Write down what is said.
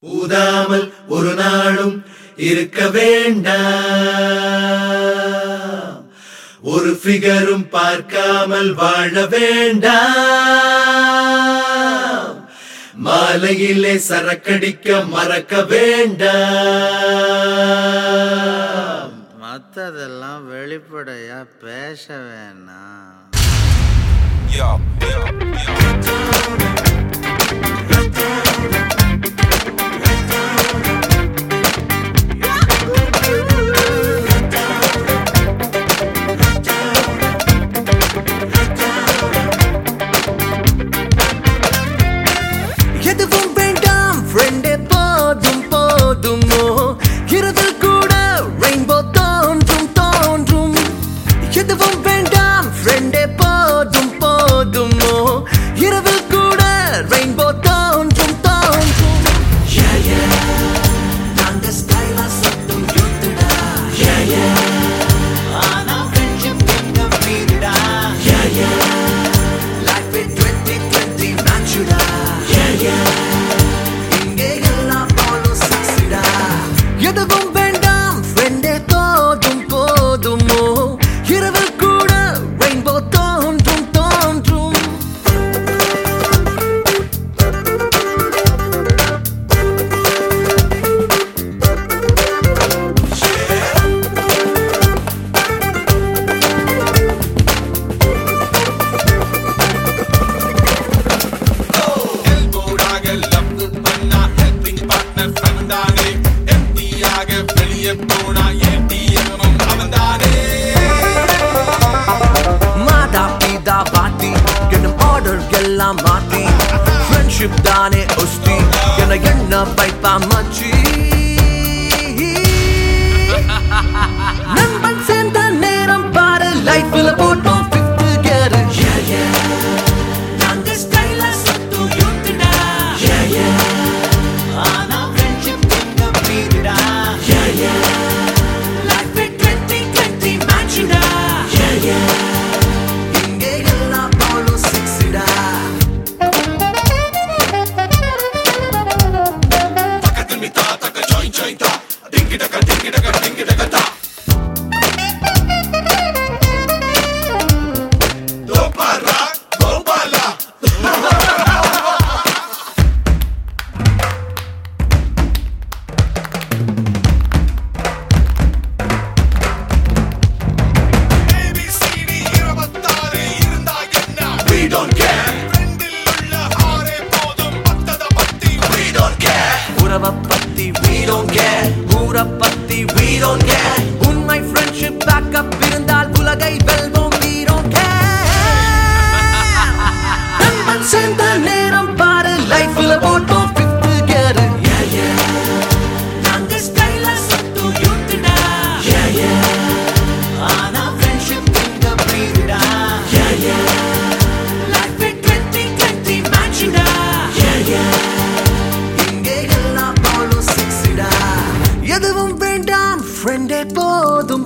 ஊதாமல் ஒரு நாளும் இருக்க வேண்டாம் ஒரு ஃபிகரும் பார்க்காமல் வாழ வேண்டாம் மாலையிலே சரக்கடிக்க மறக்க வேண்டாம் மற்றதெல்லாம் வெளிப்படையா பேச வேணாம் Yo, yo, yo. எதுவும் வேண்டாம் ஃப்ரெண்டே போதும் போதுமோ இரவில் கூட ரெயின்போ தோன்றும் தோன்றும் எதுவும் வேண்டாம் ஃப்ரெண்டே போதும் போதுமோ இரவில் கூட ரெயின்போ தோன்றும் தோன்றும் Yeah, yeah. நாங்க ஸ்டைலா சத்தும் யூத்துடா Yeah, yeah. ஆனா friendship எங்க மீறுடா Yeah, yeah. Life in 2020 matchuடா Yeah, yeah. இங்கே எல்லாம் follow sexyடா. எதுவும் வேண்டாம் ஃப்ரெண்டே போதும் போதுமோ இரவில் கூட ரெயின்போ தோன்றும் தோன்றும் Elbowடாக love பண்ணா helping partner friend தானே. empty ஆக வெளியே போனா ATM -உம் அவன்தானே. மாதா பிதா பாட்டி என்னும் ஆர்டர் எல்லாம் மாத்தி ஃப்ரெண்ட்ஷிப் தானே ஒஸ்தி என என்ன வைப்பா மச்சி நண்பன் சேர்ந்த நேரம் பாரு லைஃப்ல போட்டோம் ஃபிஃப்த் கியர் நாங்க ஸ்டைலா சுத்து யூத்துடா ஆனா ஃப்ரெண்ட்ஷிப் எங்க மீறுடா லைஃப் 2020 மேட்சுடா இங்கே எல்லாம் follow sexyடா. தக்கத்திமித்தா, தக்க join, join தா. டிங்கிடக, டிங்கிடக, டிங்கிடக தா. தோப்பாரா, கோபாலா. ABCD இருபத்தாறு இருந்தா என்ன? We don't care. ரெண்டில் உள்ள ஆறே போதும் மத்தத பத்தி we don't care. உறவ பத்தி we don't care. ஊர பத்தி we don't care. உண்மை friendship backup இருந்தால் உலகை வெல்வோம் we don't care. நண்பன் சேர்ந்த நேரம் பாரு லைஃப்ல போட்டோம் fifth gear. நாங்க style ஆ சுத்தும் youthடா. ஆனா friendship எங்க மீறுடா. Life in 2020 matchuடா. இங்கே எல்லாம் follow sexyடா. எதுவும் வேண்டாம் ஃப்ரெண்டே போதும்